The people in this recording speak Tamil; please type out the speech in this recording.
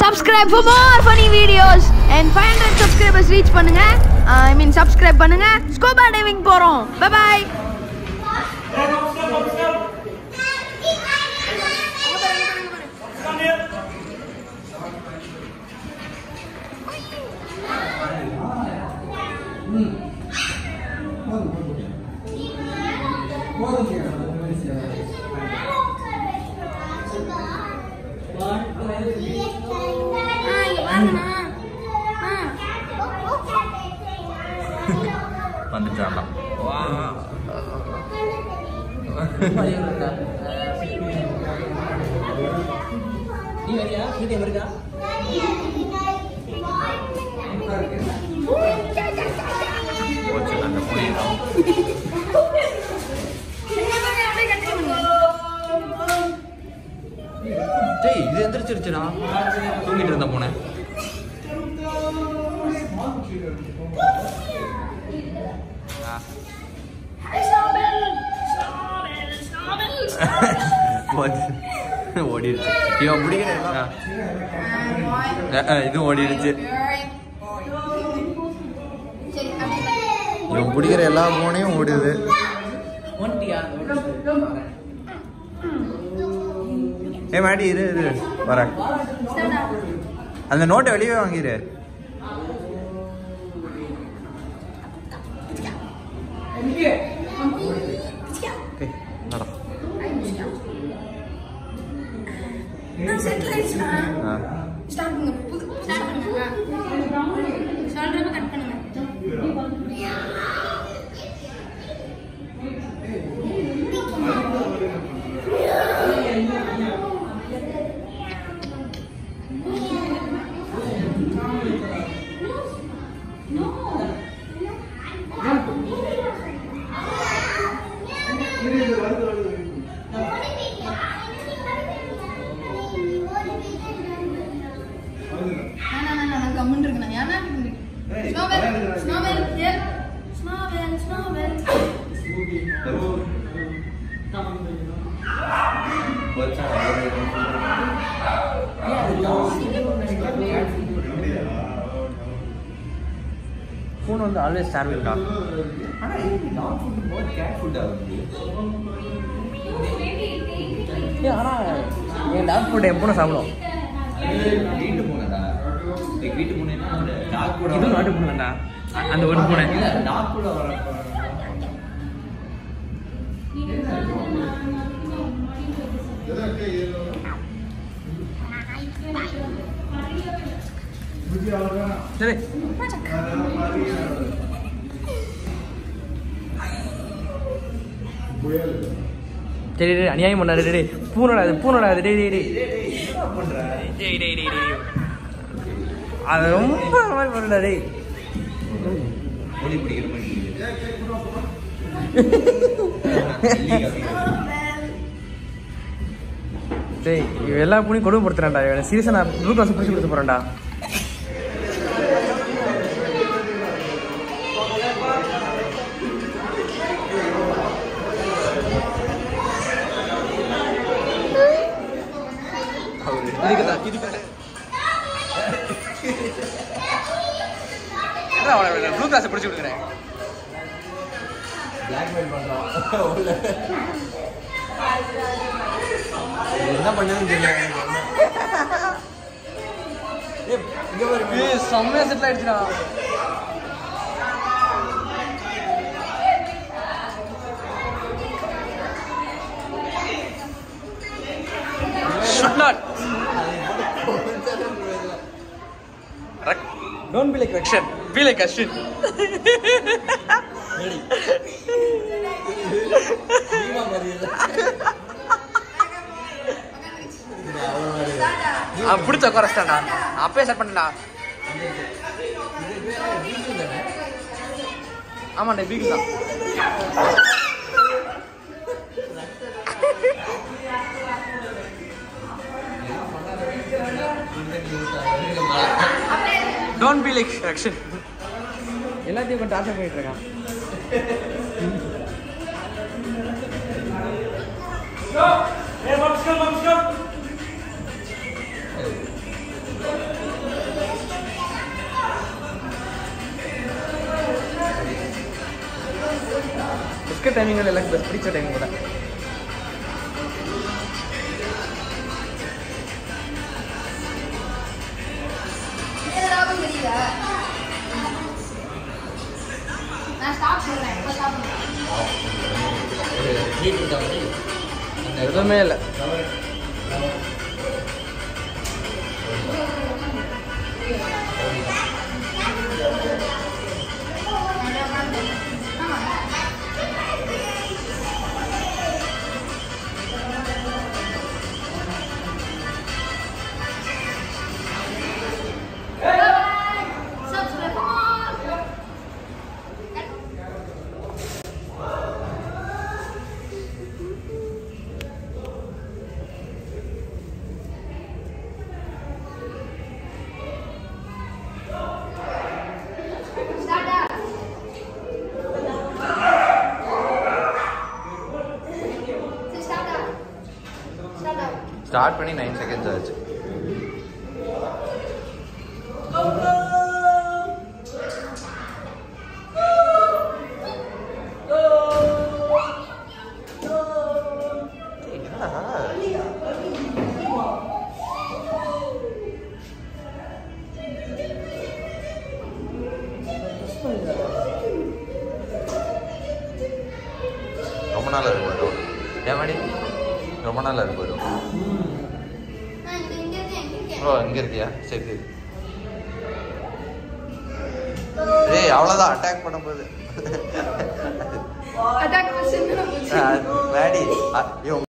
subscribe for more funny videos and 500 subscribers reach பண்ணுங்க ஐ மீன் subscribe பண்ணுங்க ஸ்கூபா டைவிங் போறோம் பை பை வந்துட்டாலாம் நீ வரியா நீ வருதா போச்சு அந்த புரியுதோம் டேய் இது எந்திரிச்சிருச்சுடா தூங்கிட்டு இருந்த பூனை போச்சு. ஓடிடுச்சு இவன் பிடிக்கிற எல்லாம் அஹ், அஹ், இது ஓடிடுச்சு இவன் பிடிக்கிற எல்லா பூனையும் ஓடுது ஒன்ட்டியா ஏ மாடி இரு இரு வரேன் அந்த நோட்டை வெளியே வாங்கிடு ஏய், என்னடா? ஆ. பூனை வந்து ஆல்வேஸ் ஸ்டார்விங் தான் ஆனா என் டாக் ஃபுட் என் பூனை சாப்பிடும் வீட்டு பூனைடா வீட்டு பூனைனா டாக் கூட இது நாட்டு பூனைடா அ- அந்த ஒரு பூனை டாக் கூட வர சரி சரி டேய் அநியாயம் பண்ணாரு டேய் டேய் பூனடா அது பூனடா அது டேய் டேய் டேய் டேய் டேய் டேய் டேய் அது ரொம்ப அந்த மாதிரி பண்ணடா டேய் ஓடி பிடிக்கிற மாதிரி டேய் இவன் எல்லா பூனையும் கொடுமைப்படுத்துறான்டா இவன் சீரியஸா நான் ப்ளூ கிளாஸ் பிடிச்சி கொடுத்து போறேன்டா இதுக்குதான் இதுக்கு ப்ளூ கிளாஸ் பிடிச்சி கொடுக்குறேன் என்ன பண்ணதுன்னு தெரியல ஏய் செம்மையா செட்டில் ஆயிடுச்சுடா Should not. Rec- Don't be like Rakshan. Be like Ashwin. அவன் பிடிச்ச உட்காரஸ்டாண்டா அப்பயே செட் பண்ணடா ஆமாண்டா பீக்கு தான் டோன்ட் பி லைக் ஆக்ஷன் எல்லாத்தையும் கொஞ்சம் டார்ச்சர் பண்ணிட்டு இருக்கான் டைமிங் எனக்கு best பிடிச்ச டைமிங் கூட நான் ஸ்டாப் சொல்றேன் இப்போ ஸ்டாப் பண்ணுறேன் எதுவுமே இல்லை ஸ்டார்ட் பண்ணி நைன் செகண்ட்ஸ் ஆச்சு ரொம்ப நாள் இருக்கு வரும் ஏன் மாடி ரொம்ப நாள் இருக்கு வரும் ஓ இங்க இருக்கியா சரி சரி ஏய் அவ்வளோதான் அட்டாக் பண்ணும்போது அட்டாக் பண்ணி மேடி அ- இவன்